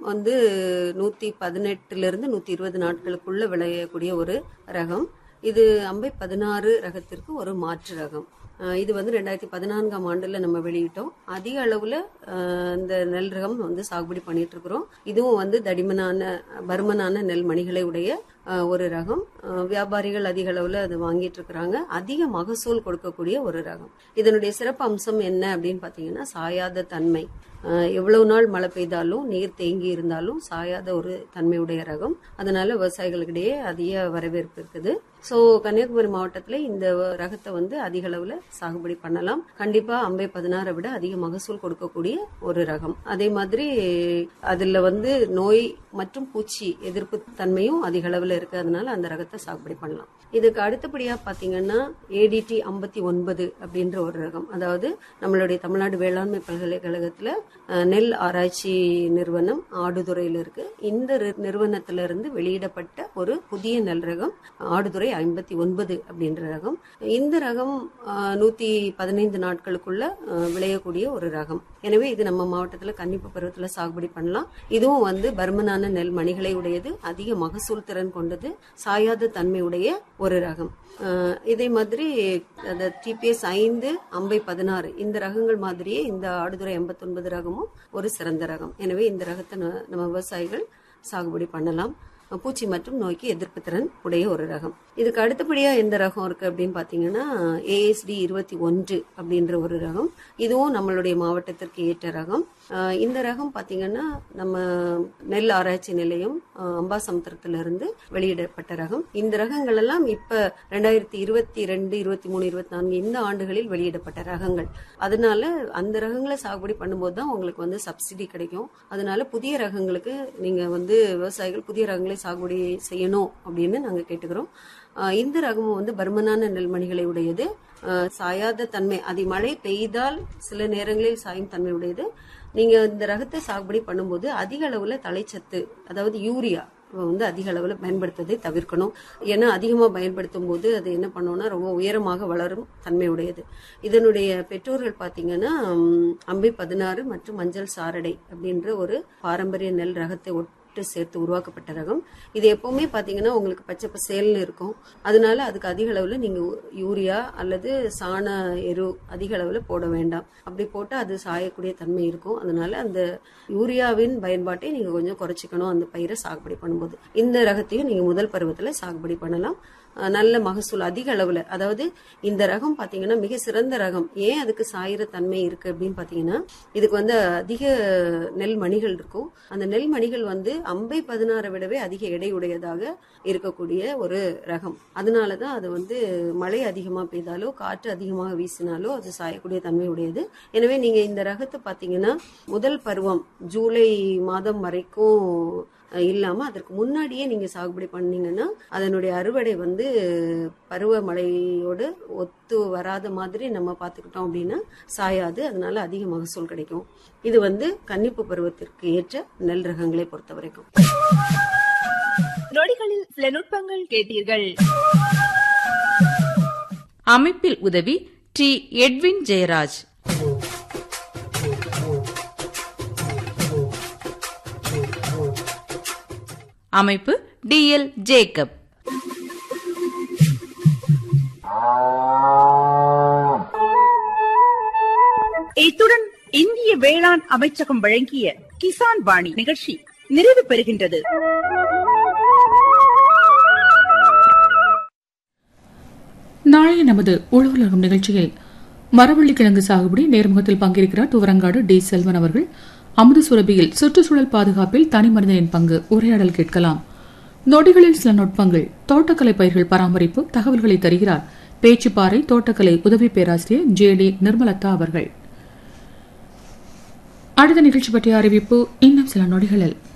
வந்து நூத்தி பதினெட்டுல இருந்து நூத்தி இருபது நாட்களுக்குள்ள விளையக்கூடிய ஒரு ரகம் இது அம்பை பதினாறு ரகத்திற்கு ஒரு மாற்று ரகம் அஹ் இது வந்து ரெண்டாயிரத்தி பதினான்காம் ஆண்டுல நம்ம வெளியிட்டோம் அதிக அளவுல அஹ், இந்த நெல் ரகம் வந்து சாகுபடி பண்ணிட்டு இருக்கிறோம் இதுவும் வந்து தடிமனான பருமனான நெல் மணிகளை உடைய அஹ், ஒரு ரகம் அஹ், வியாபாரிகள் அதிக அளவுல அது வாங்கிட்டு இருக்கிறாங்க அதிக மகசூல் கொடுக்கக்கூடிய ஒரு ரகம் இதனுடைய சிறப்பு அம்சம் என்ன அப்படின்னு பாத்தீங்கன்னா சாயாத தன்மை அஹ், எவ்வளவு நாள் மழை பெய்தாலும் நீர் தேங்கி இருந்தாலும் சாயாத ஒரு தன்மையுடைய ரகம் அதனால விவசாயிகளுக்கிடையே அதிக வரவேற்பு இருக்குது ஸோ கன்னியாகுமரி மாவட்டத்தில் இந்த ரகத்தை வந்து அதிக அளவில் சாகுபடி பண்ணலாம் கண்டிப்பா அம்பை பதினாறை விட அதிக மகசூல் கொடுக்கக்கூடிய ஒரு ரகம் அதே மாதிரி அதுல வந்து நோய் மற்றும் பூச்சி எதிர்ப்பு தன்மையும் அதிக அளவில் இருக்கு அதனால அந்த ரகத்தை சாகுபடி பண்ணலாம் இதுக்கு அடுத்தபடியா பாத்தீங்கன்னா ஏடிடி ஐம்பத்தி ஒன்பது அப்படின்ற ஒரு ரகம் அதாவது நம்மளுடைய தமிழ்நாடு வேளாண்மை பல்கலைக்கழகத்துல அஹ், நெல் ஆராய்ச்சி நிறுவனம் ஆடுதுறையில் இருக்கு இந்த ரி- நிறுவனத்துல இருந்து வெளியிடப்பட்ட ஒரு புதிய நெல் ரகம் ஆடுதுறை ஐம்பத்தி ஒன்பது அப்படின்ற ரகம் இந்த ரகம் அஹ், நூத்தி பதினைந்து நாட்களுக்குள்ள அஹ், விளையக்கூடிய ஒரு ரகம் எனவே இது நம்ம மாவட்டத்துல கன்னிப்பு பருவத்துல சாகுபடி பண்ணலாம் இதுவும் வந்து பருமனான நெல் மணிகளை உடையது அதிக மகசூல் திறன் கொண்டது சாயாத தன்மை உடைய ஒரு ரகம் அஹ், இதே மாதிரி அந்த டிபிஎஸ் ஐந்து அம்பை பதினாறு இந்த ரகங்கள் மாதிரியே இந்த ஆடுதுறை எண்பத்தொன்பது ரகமும் ஒரு சிறந்த ரகம் எனவே இந்த ரகத்தை ந- நம்ம விவசாயிகள் சாகுபடி பண்ணலாம் பூச்சி மற்றும் நோய்க்கு எதிர்ப்பு திறன் உடைய ஒரு ரகம் இதுக்கு அடுத்தபடியா எந்த ரகம் இருக்கு அப்படின்னு பாத்தீங்கன்னா ஏஎஸ்டி இருபத்தி ஒன்று அப்படின்ற ஒரு ரகம் இதுவும் நம்மளுடைய மாவட்டத்திற்கு ஏற்ற ரகம் அஹ் இந்த ரகம் பாத்தீங்கன்னா நம்ம நெல் ஆராய்ச்சி நிலையம் அஹ் அம்பாசமுத்திரத்துல இருந்து வெளியிடப்பட்ட ரகம் இந்த ரகங்கள் எல்லாம் இப்ப ரெண்டாயிரத்தி இருபத்தி ரெண்டு இருபத்தி மூணு இருபத்தி நான்கு இந்த ஆண்டுகளில் வெளியிடப்பட்ட ரகங்கள் அதனால அந்த ரகங்களை சாகுபடி பண்ணும்போது தான் உங்களுக்கு வந்து சப்சிடி கிடைக்கும் அதனால புதிய ரகங்களுக்கு நீங்க வந்து விவசாயிகள் புதிய ரகங்களை சாகுபடி செய்யணும் அப்படின்னு நாங்க கேட்டுக்கிறோம் ஆஹ் இந்த ரகமும் வந்து பருமனான நெல்மணிகளை உடையது ஆஹ் சாயாத தன்மை அது மழை பெய்தால் சில நேரங்களில் சாயும் தன்மை உடையது நீங்க இந்த ரகத்தை சாகுபடி பண்ணும்போது அதிக அளவுல தலைச்சத்து அதாவது யூரியா வந்து அதிக அளவுல பயன்படுத்துவதை தவிர்க்கணும் ஏன்னா அதிகமா பயன்படுத்தும் போது அது என்ன பண்ணோம்னா ரொம்ப உயரமாக வளரும் தன்மை உடையது இதனுடைய பெற்றோர்கள் பாத்தீங்கன்னா ம், அம்பை பதினாறு மற்றும் மஞ்சள் சாரடை அப்படின்ற ஒரு பாரம்பரிய நெல் ரகத்தை ஒட்டு சேர்த்து உருவாக்கப்பட்ட ரகம் இது எப்பவுமே பாத்தீங்கன்னா உங்களுக்கு பச்சை பசேல்னு இருக்கும் அதனால அதுக்கு அதிக அளவுல நீங்க யூரியா அல்லது சாண எரு அதிக அளவுல போட வேண்டாம் அப்படி போட்டா அது சாயக்கூடிய தன்மை இருக்கும் அதனால அந்த யூரியாவின் பயன்பாட்டை நீங்க கொஞ்சம் குறைச்சிக்கணும் அந்த பயிரை சாகுபடி பண்ணும்போது இந்த ரகத்தையும் நீங்க முதல் பருவத்துல சாகுபடி பண்ணலாம் அஹ் நல்ல மகசூல் அதிக அளவுல அதாவது இந்த ரகம் பாத்தீங்கன்னா மிக சிறந்த ரகம் ஏன் அதுக்கு சாயிர தன்மை இருக்கு அப்படின்னு பாத்தீங்கன்னா இதுக்கு வந்து அதிக நெல் மணிகள் இருக்கும் அந்த நெல் மணிகள் வந்து அம்பை பதினாறை விடவே அதிக எடை உடையதாக இருக்கக்கூடிய ஒரு ரகம் அதனாலதான் அது வந்து மழை அதிகமா பெய்தாலோ காற்று அதிகமாக வீசினாலோ அது சாயக்கூடிய தன்மை உடையது எனவே நீங்க இந்த ரகத்தை பாத்தீங்கன்னா முதல் பருவம் ஜூலை மாதம் வரைக்கும் அஹ் இல்லாம அதற்கு முன்னாடியே நீங்க சாகுபடி பண்ணீங்கன்னா அதனுடைய அறுவடை வந்து பருவமழையோடு ஒத்து வராத மாதிரி நம்ம பார்த்துக்கிட்டோம் அப்படின்னா சாயாது அதனால அதிக மகசூல் கிடைக்கும் இது வந்து கன்னிப்பு பருவத்திற்கு ஏற்ற நெல் ரகங்களை பொறுத்த வரைக்கும் நொடிகளில் சில நுட்பங்கள் கேட்டீர்கள் அமைப்பில் உதவி டி எட்வின் ஜெயராஜ் அமைப்பு டி எல் ஜேக்கப் இத்துடன் இந்திய வேளாண் அமைச்சகம் வழங்கிய கிசான் வாணி நிகழ்ச்சி நிறைவு பெறுகின்றது நாளைய நமது உழவுலகம் நிகழ்ச்சியில் மரவள்ளி கிழங்கு சாகுபடி நேர்முகத்தில் பங்கேற்கிறார் துவரங்காடு டி செல்வன் அவர்கள் அமுது சுரபியில் சுற்றுச்சூழல் பாதுகாப்பில் தனி மனிதனின் பங்கு உரையாடல் கேட்கலாம் நொடிகளில் சில நுட்பங்கள் தோட்டக்கலை பயிர்கள் பராமரிப்பு தகவல்களை தருகிறார் பேச்சுப்பாறை தோட்டக்கலை உதவி பேராசிரியர் ஜே டி நிர்மலதா அவர்கள் அடுத்த நிகழ்ச்சி பற்றிய அறிவிப்பு இன்னும் சில நொடிகளில்